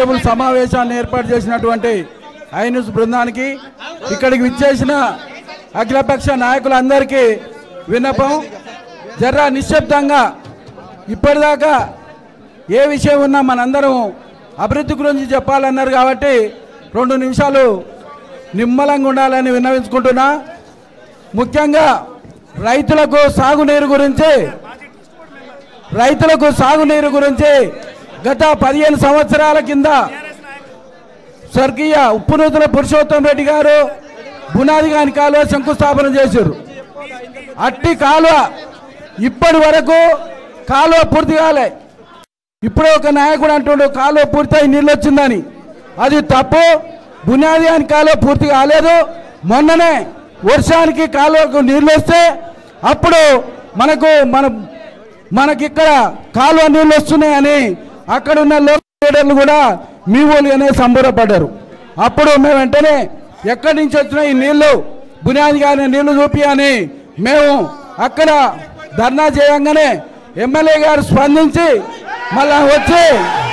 Table సమావేశాన్ని ఏర్పాటు చేసినటువంటి ఐన్యూస్ బృందానికి ఇక్కడికి విచ్చేసిన అఖిలపక్ష నాయకులందరికీ విన్నపం జర్రా నిశ్శబ్దంగా ఇప్పటిదాకా ఏ విషయం ఉన్నా మనందరం అభివృద్ధి గురించి చెప్పాలన్నారు కాబట్టి రెండు నిమిషాలు నిమ్మలంగా ఉండాలని విన్నవించుకుంటున్నా ముఖ్యంగా రైతులకు సాగునీరు గురించి రైతులకు సాగునీరు గురించి గత పదిహేను సంవత్సరాల కింద స్వర్గీయ ఉప్పునూతుల పురుషోత్తం రెడ్డి గారు బునాది కాని కాలువ శంకుస్థాపన చేశారు అట్టి కాలువ ఇప్పటి వరకు కాలువ పూర్తి కాలే ఇప్పుడు ఒక నాయకుడు అంటుండు కాలువ పూర్తయి నీళ్ళు వచ్చిందని అది తప్పు బునాది అని కాలువ పూర్తి కాలేదు మొన్ననే వర్షానికి కాలువకు నీళ్ళు వస్తే అప్పుడు మనకు మన మనకిక్కడ కాలువ నీళ్ళు వస్తున్నాయని అక్కడ ఉన్న లోకల్ లీడర్లు కూడా మీ ఊళ్ళోనే సంబరపడ్డారు అప్పుడు మేము వెంటనే ఎక్కడి నుంచి వచ్చిన ఈ నీళ్లు బునియాది గారి నీళ్లు చూపి అని మేము అక్కడ ధర్నా చేయంగానే ఎమ్మెల్యే గారు స్పందించి మళ్ళా వచ్చి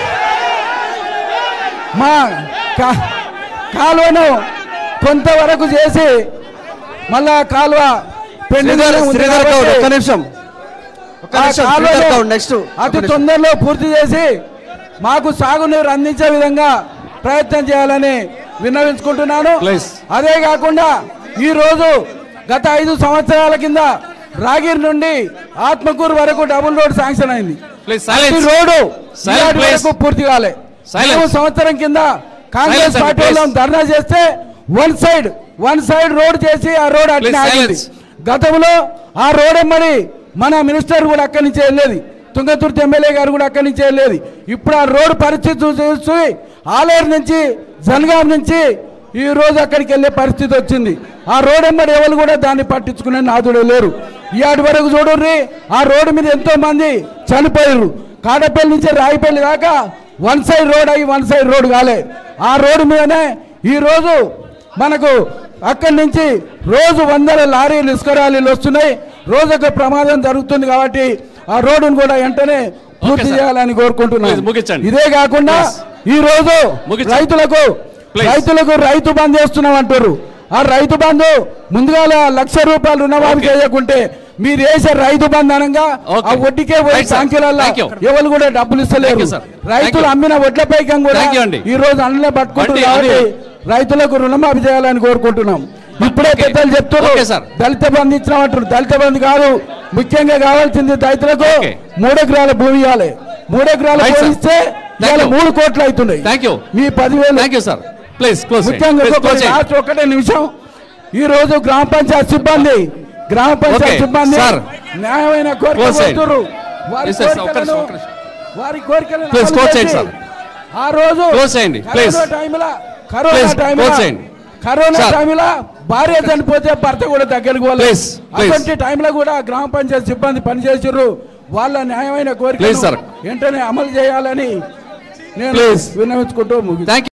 మా కా- కాలువను కొంతవరకు చేసి మళ్ళా కాలువ పెండింగ్ శ్రీధర్ ఉంది శ్రీధర్ గౌడ్ కాబట్టి ఒక్క నిమిషం ఒక్క ఆ నిమిషం కాలువను శ్రీధర్ గౌడ్ నెక్స్ట్ అతి తొందరలో పూర్తి చేసి మాకు సాగునీరు అందించే విధంగా ప్రయత్నం చేయాలని విన్నవించుకుంటున్నాను Please. అదే కాకుండా ఈ రోజు గత ఐదు సంవత్సరాల కింద రాగిరి నుండి ఆత్మకూరు వరకు డబుల్ రోడ్ శాంక్షన్ అయింది Please, ఈ silence. రోడ్డు Silence, ఇవాటి please. వరకు పూర్తి కాలే Silence. మేము సంవత్సరం కింద కాంగ్రెస్ Silence, పార్టీ please. వాళ్ళం ధర్నా చేస్తే one side one side road చేసి ఆ రోడ్ అట్లనే Please, ఆగింది silence. గతంలో ఆ రోడ్ ఎమ్మడి మన మినిస్టర్ కూడా అక్కడి నుంచి వెళ్ళేది తుంగతుర్తి ఎమ్మెల్యే గారు కూడా అక్కడి నుంచి వెళ్ళేది ఇప్పుడు ఆ రోడ్డు పరిస్థితి చూసి చూసి ఆలేరు నుంచి జనగాం నుంచి ఈ రోజు అక్కడికి వెళ్ళే పరిస్థితి వచ్చింది ఆ రోడ్ ఎమ్మడి ఎవరు కూడా దాన్ని పట్టించుకునే నాదుడు లేరు ఇవాటి వరకు చూడండి ఆ రోడ్డు మీద ఎంతో మంది చనిపోయారు కాడపల్లి నుంచి రాయిపల్లి దాకా వన్ సైడ్ రోడ్ అయ్యి వన్ సైడ్ రోడ్ కాలే ఆ రోడ్డు మీదనే ఈ రోజు మనకు అక్కడి నుంచి రోజు వందల లారీలు ఇసుక లారీలు వస్తున్నాయి రోజు ఒక ప్రమాదం జరుగుతుంది కాబట్టి ఆ రోడ్డును కూడా వెంటనే పూర్తి sir. చేయాలని కోరుకుంటున్నాను Please, ముగించండి. ఇదే కాకుండా ఈ రోజు ముగించండి. రైతులకు Please. రైతులకు రైతు బంద్ చేస్తున్నాం అంటారు ఆ రైతు బంధు ముందుగా లక్ష రూపాయలు రుణమాఫీ Okay. చేయకుంటే మీరు వేసే రైతు బంధు అనగా Okay. ఆ వడ్డీకే పోయి Right, sir. సంఖ్యలలో Thank you. ఎవరు కూడా డబ్బులు ఇస్తలేరు Thank you, sir. రైతులు Thank you. అమ్మిన వడ్ల పైకం కూడా Thank you అండి. ఈ రోజు అన్నలే పట్టుకుంటారు బండి, కాబట్టి రైతులకు రుణమాఫీ చేయాలని కోరుకుంటున్నాం ఇప్పుడే Okay. పెద్దలు చెప్తున్నారు Okay, sir. దళిత బంధు ఇచ్చినామంటారు దళిత బంధు కాదు ముఖ్యంగా కావాల్సింది రైతులకు Okay. మూడు ఎకరాల భూమి ఇవ్వాలి మూడు ఎకరాల Right, sir. భూమి ఇస్తే Thank ఇవాళ you. మూడు కోట్లు అవుతున్నాయి థ్యాంక్ యూ మీ పదివేలు thank you sir please close ముఖ్యంగా ఇంకొకటి లాస్ట్ ఒకటే నిమిషం ఈ రోజు గ్రామ పంచాయత్ సిబ్బంది గ్రామ పంచాయత్ Okay, సిబ్బంది sir. న్యాయమైన కోరిక Close చేయండి. కోరుతుర్రు. వారి Yes, yes, ఒక్క కోరికలను నిమిషం, ఒక్క నిమిషం. వారి కోరికలను Please, అమలు close చేసి చేయండి, ఆ రోజు Close చేయండి, కరోనా please. టైంలో కరోనా Please, టైంలో close చేయండి. Corona Sir. టైంలో భార్య చనిపోతే భర్త కూడా దగ్గరికి పోలేదు Please, please. అటువంటి టైంలో కూడా గ్రామ పంచాయతీ సిబ్బంది పనిచేసారు వాళ్ళ న్యాయమైన Please, sir. కోరిక వెంటనే అమలు చేయాలని నేను Please. విన్నవించుకుంటూ ముగి థ్యాంక్